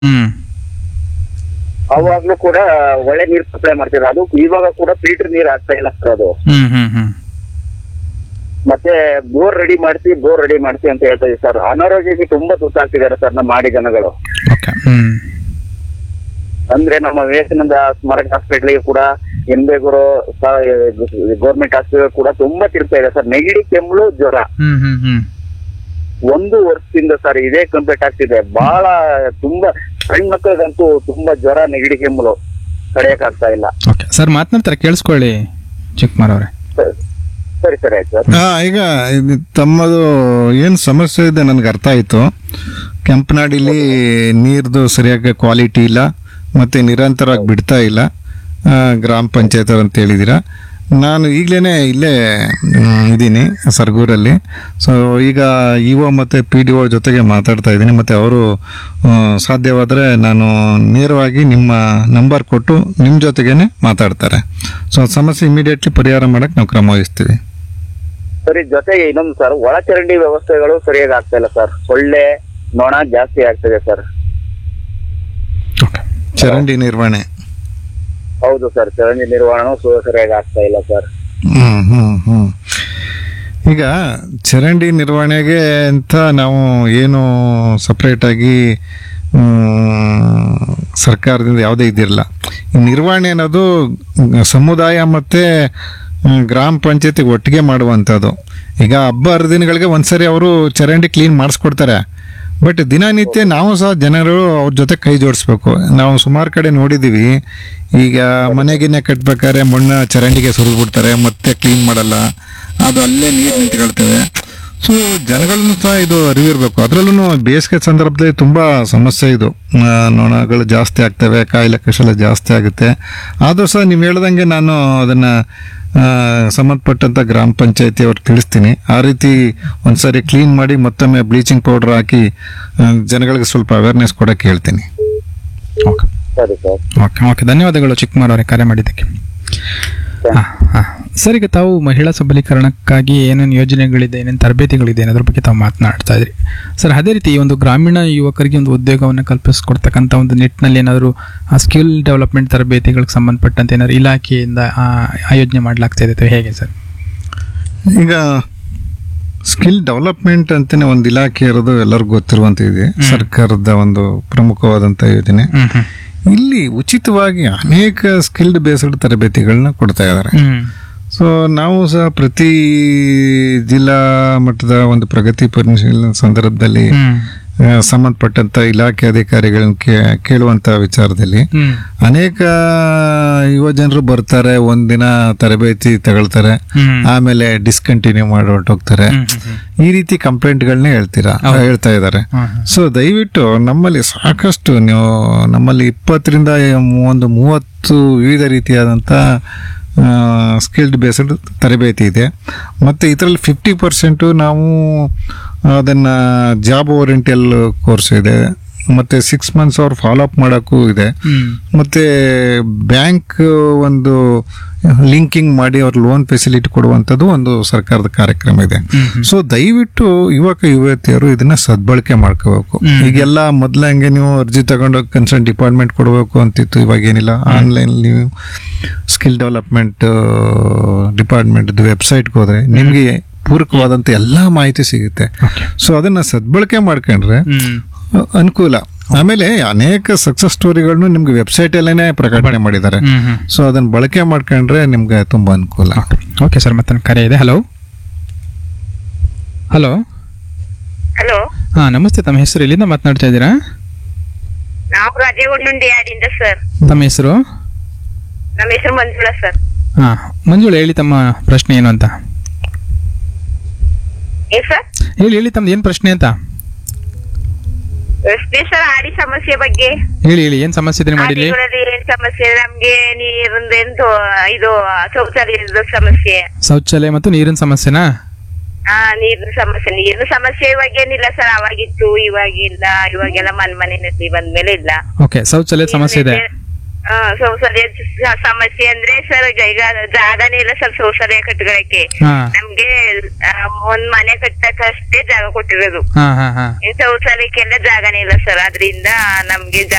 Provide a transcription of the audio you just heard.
ಹ್ಮ್ ಅವಾಗ್ಲೂ ಕೂಡ ಒಳ್ಳೆ ನೀರ್ ಸಪ್ಲೈ ಮಾಡ್ತಿದ್ರು ಅದು ಇವಾಗ ಕೂಡ ಫಿಲ್ಟರ್ ನೀರ್ ಆಗ್ತಾ ಇಲ್ಲ ಸರ್ ಅದು ಹ್ಮ್ ಹ್ಮ್ ಹ್ಮ್ ಮತ್ತೆ ಬೋರ್ ರೆಡಿ ಮಾಡಿಸಿ ಬೋರ್ ರೆಡಿ ಮಾಡಿಸಿ ಅಂತ ಹೇಳ್ತಾ ಇದ್ದೀವಿ ಸರ್ ಅನಾರೋಗ್ಯಕ್ಕೆ ತುಂಬಾ ತುತ್ತಾಗ್ತಿದ್ದಾರೆ ಸರ್ ನಮ್ಮ ಮಾಡಿ ಜನಗಳು ಓಕೆ ಹ್ಮ್ ಅಂದ್ರೆ ನಮ್ಮ ವಿವೇಕಾನಂದ ಸ್ಮಾರಕ ಹಾಸ್ಪಿಟಲ್ಗೆ ಕೂಡ ಎನ್ಬೇಗೂರು ಗೌರ್ಮೆಂಟ್ ಹಾಸ್ಪಿಟಲ್ ಕೂಡ ತುಂಬಾ ತಿರ್ತಾ ಇದೆ ಸರ್ ನೆಗಡಿ ಕೆಮ್ಮಳು ಜ್ವರ ಹ್ಮ್ ಹ್ಮ್ ಹ್ಮ್ ಒಂದು ವರ್ಷದಿಂದ ಸರ್ ಇದೇ ಕಂಪ್ಲೀಟ್ ಆಗ್ತಿದೆ ಬಹಳ ತುಂಬಾ ಸಣ್ಣ ಮಕ್ಕಳಿಗಂತೂ ತುಂಬಾ ಜ್ವರ ನೆಗಡಿ ಕೆಮ್ಮಲು ತಡೆಯಕ್ ಆಗ್ತಾ ಇಲ್ಲ ಓಕೆ ಸರ್ ಮಾತನಾಡ್ತಾರೆ ಕೇಳಿಸ್ಕೊಳ್ಳಿ ಚಿಕ್ಕಮಾರ್ ಅವರೇ ಸರಿ ಸರಿ ಸರಿ ಆಯ್ತು ಸರ್ ಹಾ ಈಗ ಇದು ತಮ್ಮದು ಏನು ಸಮಸ್ಯೆ ಇದೆ ನನಗೆ ಅರ್ಥ ಆಯಿತು ಕೆಂಪನಾಡಿಲಿ ನೀರ್ದು ಸರಿಯಾಗಿ ಕ್ವಾಲಿಟಿ ಇಲ್ಲ ಮತ್ತೆ ನಿರಂತರವಾಗಿ ಬಿಡ್ತಾ ಇಲ್ಲ ಆ, ಗ್ರಾಮ ಪಂಚಾಯತ್ ಅಂತ ಹೇಳಿದ್ದೀರಾ ನಾನು ಈಗಲೇ ಇಲ್ಲೇ ಮ್, ಇದ್ದೀನಿ ಸರ್ಗೂರಲ್ಲಿ ಸೊ ಈಗ ಇ ಒ ಮತ್ತು ಪಿ ಡಿ ಒ ಜೊತೆಗೆ ಮಾತಾಡ್ತಾ ಇದ್ದೀನಿ ಮತ್ತು ಅವರು ಸಾಧ್ಯವಾದರೆ ನಾನು ನೇರವಾಗಿ ನಿಮ್ಮ ನಂಬರ್ ಕೊಟ್ಟು ನಿಮ್ಮ ಜೊತೆಗೇನೆ ಮಾತಾಡ್ತಾರೆ ಸೊ ಸಮಸ್ಯೆ ಇಮಿಡಿಯೇಟ್ಲಿ ಪರಿಹಾರ ಮಾಡೋಕ್ಕೆ ನಾವು ಕ್ರಮ ವಹಿಸ್ತೀವಿ ಸರಿ ಜೊತೆಗೆ ಇನ್ನೊಂದು ಸರ್ ಒಳಚರಂಡಿ ವ್ಯವಸ್ಥೆಗಳು ಸರಿಯಾಗಿ ಆಗ್ತಾ ಇಲ್ಲ ಸರ್ ಸೊಳ್ಳೆ ನೊಣ ಜಾಸ್ತಿ ಆಗ್ತಿದೆ ಸರ್ ಓಕೆ ಚರಂಡಿ ನಿರ್ವಹಣೆ ಹೌದು ಸರ್ ಚರಂಡಿ ನಿರ್ವಹಣೆ ಸರಿಯಾಗಿ ಆಗ್ತಾ ಇಲ್ಲ ಸರ್ ಹ್ಮ್ ಹ್ಮ್ ಹ್ಮ್ ಈಗ ಚರಂಡಿ ನಿರ್ವಹಣೆಗೆ ಅಂತ ನಾವು ಏನು ಸಪ್ರೇಟ್ ಆಗಿ ಮ್, ಸರ್ಕಾರದಿಂದ ಯಾವುದೇ ಇದಿರಲ್ಲ ಈ ನಿರ್ವಹಣೆ ಅನ್ನೋದು ಸಮುದಾಯ ಮತ್ತೆ ಮ್, ಗ್ರಾಮ ಪಂಚಾಯತಿಗೆ ಒಟ್ಟಿಗೆ ಮಾಡುವಂಥದ್ದು ಈಗ ಹಬ್ಬ ಹರಿದಿನಗಳಿಗೆ ಒಂದ್ಸರಿ ಅವರು ಚರಂಡಿ ಕ್ಲೀನ್ ಮಾಡಿಸ್ಕೊಡ್ತಾರೆ ಬಟ್ ದಿನನಿತ್ಯ ನಾವು ಸಹ ಜನರು ಅವ್ರ ಜೊತೆ ಕೈ ಜೋಡಿಸ್ಬೇಕು ನಾವು ಸುಮಾರು ಕಡೆ ನೋಡಿದ್ದೀವಿ ಈಗ ಮನೆಗಿನ್ನೆ ಕಟ್ಬೇಕಾದ್ರೆ ಮಣ್ಣು ಚರಂಡಿಗೆ ಸುರಿದು ಬಿಡ್ತಾರೆ ಮತ್ತೆ ಕ್ಲೀನ್ ಮಾಡಲ್ಲ ಅದು ಅಲ್ಲೇ ನೀರು ನಿಂತ್ಕೊಳ್ತವೆ ಸೊ ಜನಗಳನ್ನು ಸಹ ಇದು ಅರಿವಿರಬೇಕು ಅದರಲ್ಲೂ ಬೇಸಿಗೆ ಸಂದರ್ಭದಲ್ಲಿ ತುಂಬ ಸಮಸ್ಯೆ ಇದು ಆ, ನೊಣಗಳು ಜಾಸ್ತಿ ಆಗ್ತವೆ ಕಾಯಿಲೆ ಕಷಲ ಜಾಸ್ತಿ ಆಗುತ್ತೆ ಆದರೂ ಸಹ ನೀವು ಹೇಳ್ದಂಗೆ ನಾನು ಅದನ್ನು ಸಂಬಂಧಪಟ್ಟಂಥ ಗ್ರಾಮ ಪಂಚಾಯತಿ ಅವ್ರಿಗೆ ತಿಳಿಸ್ತೀನಿ ಆ ರೀತಿ ಒಂದ್ಸರಿ ಕ್ಲೀನ್ ಮಾಡಿ ಮತ್ತೊಮ್ಮೆ ಬ್ಲೀಚಿಂಗ್ ಪೌಡರ್ ಹಾಕಿ ಆ, ಜನಗಳಿಗೆ ಸ್ವಲ್ಪ ಅವೇರ್ನೆಸ್ ಕೊಡೋಕ್ಕೆ ಹೇಳ್ತೀನಿ ಓಕೆ ಸರಿ ಸರ್ ಓಕೆ ಓಕೆ ಧನ್ಯವಾದಗಳು ಚಿಕ್ಕಮಾರ್ ಅವರೇ ಕರೆ ಮಾಡಿದ್ದಕ್ಕೆ ಹಾಂ ಹಾಂ ಸರ್ ಈಗ ತಾವು ಮಹಿಳಾ ಸಬಲೀಕರಣಕ್ಕಾಗಿ ಏನೇನು ಯೋಜನೆಗಳಿದೆ ಏನೇನು ತರಬೇತಿಗಳಿದೆ ಅನ್ನೋದ್ರ ಬಗ್ಗೆ ತಾವು ಮಾತನಾಡ್ತಾ ಇದ್ರಿ ಸರ್ ಅದೇ ರೀತಿ ಈ ಒಂದು ಗ್ರಾಮೀಣ ಯುವಕರಿಗೆ ಒಂದು ಉದ್ಯೋಗವನ್ನು ಕಲ್ಪಿಸ್ಕೊಡ್ತಕ್ಕಂಥ ಒಂದು ನಿಟ್ಟಿನಲ್ಲಿ ಏನಾದರೂ ಆ ಸ್ಕಿಲ್ ಡೆವಲಪ್ಮೆಂಟ್ ತರಬೇತಿಗಳಿಗೆ ಸಂಬಂಧಪಟ್ಟಂತೆ ಏನಾದ್ರು ಇಲಾಖೆಯಿಂದ ಆ ಆಯೋಜನೆ ಮಾಡಲಾಗ್ತಾ ಇದೆ ಅಥವಾ ಹೇಗೆ ಸರ್ ಈಗ ಸ್ಕಿಲ್ ಡೆವಲಪ್ಮೆಂಟ್ ಅಂತಾನೆ ಒಂದು ಇಲಾಖೆ ಇರೋದು ಎಲ್ಲರಿಗೂ ಗೊತ್ತಿರುವಂತ ಇದೆ ಸರ್ಕಾರದ ಒಂದು ಪ್ರಮುಖವಾದಂತ ಯೋಜನೆ ಹ್ಮ್ ಹ್ಮ್ ಇಲ್ಲಿ ಉಚಿತವಾಗಿ ಅನೇಕ ಸ್ಕಿಲ್ಡ್ ಬೇಸ್ಡ್ ತರಬೇತಿಗಳನ್ನ ಕೊಡ್ತಾ ಇದ್ದಾರೆ ಹ್ಮ್ ಸೊ ನಾವು ಸಹ ಪ್ರತಿ ಜಿಲ್ಲಾ ಮಟ್ಟದ ಒಂದು ಪ್ರಗತಿ ಪರಿಶೀಲನೆ ಸಂದರ್ಭದಲ್ಲಿ ಹ್ಮ್ ಆ, ಸಂಬಂಧಪಟ್ಟಂತ ಇಲಾಖೆ ಅಧಿಕಾರಿಗಳನ್ನ ಕೇ- ಕೇಳುವಂತ ವಿಚಾರದಲ್ಲಿ ಹ್ಮ್ ಅನೇಕ ಯುವ ಜನರು ಬರ್ತಾರೆ ಒಂದಿನ ತರಬೇತಿ ತಗೊಳ್ತಾರೆ ಹ್ಮ್ ಆಮೇಲೆ ಡಿಸ್ಕಂಟಿನ್ಯೂ ಮಾಡಿ ಹೊರಟೋಗ್ತಾರೆ ಹ್ಮ್ ಹ್ಮ್ ಈ ರೀತಿ ಕಂಪ್ಲೇಂಟ್ಗಳನ್ನೇ ಹೇಳ್ತೀರಾ ಹೇಳ್ತಾ ಇದ್ದಾರೆ ಹ್ಮ್ ಹ್ಮ್ ಸೊ ದಯವಿಟ್ಟು ನಮ್ಮಲ್ಲಿ ಸಾಕಷ್ಟು ನೀವು ನಮ್ಮಲ್ಲಿ ಇಪ್ಪತ್ತರಿಂದ ಒಂದು ಮೂವತ್ತು ವಿವಿಧ ರೀತಿಯಾದಂಥ ಸ್ಕಿಲ್ಡ್ ಬೇಸ್ಡ್ ತರಬೇತಿ ಇದೆ ಮತ್ತು ಇದರಲ್ಲಿ ಫಿಫ್ಟಿ ಪರ್ಸೆಂಟು ನಾವು ಅದನ್ನು ಜಾಬ್ ಓರಿಯೆಂಟಲ್ ಕೋರ್ಸ್ ಇದೆ ಮತ್ತು ಸಿಕ್ಸ್ ಮಂತ್ಸ್ ಅವ್ರು ಫಾಲೋ ಅಪ್ ಮಾಡೋಕ್ಕೂ ಇದೆ ಹ್ಮ್ ಮತ್ತು ಬ್ಯಾಂಕ್ ಒಂದು ಲಿಂಕಿಂಗ್ ಮಾಡಿ ಅವ್ರ ಲೋನ್ ಫೆಸಿಲಿಟಿ ಕೊಡುವಂಥದ್ದು ಒಂದು ಸರ್ಕಾರದ ಕಾರ್ಯಕ್ರಮ ಇದೆ ಸೊ ದಯವಿಟ್ಟು ಯುವಕ ಯುವತಿಯರು ಇದನ್ನ ಸದ್ಬಳಕೆ ಮಾಡ್ಕೋಬೇಕು ಈಗೆಲ್ಲ ಮೊದ್ಲ ಹಂಗೆ ನೀವು ಅರ್ಜಿ ತಗೊಂಡೋಗಿ ಕನ್ಸರ್ನ್ ಡಿಪಾರ್ಟ್ಮೆಂಟ್ ಕೊಡಬೇಕು ಅಂತಿತ್ತು ಇವಾಗ ಏನಿಲ್ಲ ಆನ್ಲೈನ್ ನೀವು ಸ್ಕಿಲ್ ಡೆವಲಪ್ಮೆಂಟ್ ಡಿಪಾರ್ಟ್ಮೆಂಟ್ ವೆಬ್ಸೈಟ್ಗೆ ಹೋದ್ರೆ ನಿಮಗೆ ಪೂರಕವಾದಂಥ ಎಲ್ಲ ಮಾಹಿತಿ ಸಿಗುತ್ತೆ ಸೊ ಅದನ್ನ ಸದ್ಬಳಕೆ ಮಾಡ್ಕೊಂಡ್ರೆ ಹ್ಮ್ ಅ- ಅನುಕೂಲ ಆಮೇಲೆ ಅನೇಕ ಸಕ್ಸಸ್ ಸ್ಟೋರಿಗಳನ್ನು ನಿಮ್ಗೆ ವೆಬ್ಸೈಟ್ ಅಲ್ಲೇನೆ ಪ್ರಕಟಣೆ ಮಾಡಿದ್ದಾರೆ ಹ್ಮ್ ಹ್ಮ್ ಸೊ ಅದನ್ನ ಬಳಕೆ ಮಾಡ್ಕೊಂಡ್ರೆ ನಿಮ್ಗೆ ತುಂಬಾ ಅನುಕೂಲ ಓಕೆ ಸರ್ ಮತ್ತೆ ಕರೆ ಇದೆ ಹಲೋ ಹಲೋ ಹಲೋ ಹಾಂ ನಮಸ್ತೆ ತಮ್ಮ ಹೆಸರು ಎಲ್ಲಿಂದ ಮಾತನಾಡ್ತಾ ಇದ್ದೀರಾ ನಾವು ರಾಜೇಗುಂಡುಂಡಿ ಯಾಡಿಂದ ಸರ್ ತಮ್ಮ ಹೆಸರು ನಮ್ಮ ಹೆಸರು ಮಂಜುಳಾ ಸರ್ ಹಾಂ ಮಂಜುಳ ಹೇಳಿ ತಮ್ಮ ಪ್ರಶ್ನೆ ಏನು ಅಂತ ಏ ಸರ್ ಹೇಳಿ ಹೇಳಿ ತಮ್ದು ಏನು ಪ್ರಶ್ನೆ ಅಂತ ಎಷ್ಟೇ ಸರ್ ಆಡಿ ಸಮಸ್ಯೆ ಬಗ್ಗೆ ಹೇಳಿ ಹೇಳಿ ಏನು ಸಮಸ್ಯೆ ಇದೆ ಮಾಡಿಲಿ ಆಡಿಗಳಲ್ಲಿ ಏನ್ ಸಮಸ್ಯೆ ನಮ್ಗೆ ನೀರಿಂದು ಎಂತ ಇದು ಶೌಚಾಲಯದ ಸಮಸ್ಯೆ ಶೌಚಾಲಯ ಮತ್ತು ನೀರಿನ ಸಮಸ್ಯೆನಾ ಆ ನೀರಿನ ಸಮಸ್ಯೆ ನೀರಿನ ಸಮಸ್ಯೆ ಇವಾಗ ಏನಿಲ್ಲ ಸರ್ ಅವಾಗಿತ್ತು ಇವಾಗಿಲ್ಲ ಇವಾಗೆಲ್ಲ ಮನ್ ಮನೆ ನದಿ ಬಂದ್ಮೇಲೆ ಇಲ್ಲ ಓಕೆ ಶೌಚಾಲಯದ ಸಮಸ್ಯೆ ಇದೆ ಆ, ಶೌಚಾಲಯ ಸ- ಸಮಸ್ಯೆ ಅಂದ್ರೆ ಸರ್ ಈಗ ಈಗ ಜಾಗನೇ ಇಲ್ಲ ಸರ್ ಶೌಚಾಲಯ ಕಟ್ಟಗಳಕ್ಕೆ ಹಾ ನಮ್ಗೆ ಆ, ಒಂದ್ ಮನೆ ಕಟ್ಟಕ್ಕಷ್ಟೇ ಜಾಗ ಕೊಟ್ಟಿರೋದು ಹಾ ಹಾ ಹಾ ಇನ್ ಶೌಚಾಲಯಕ್ಕೆಲ್ಲ ಜಾಗನೇ ಇಲ್ಲ ಸರ್ ಅದ್ರಿಂದ ನಮ್ಗೆ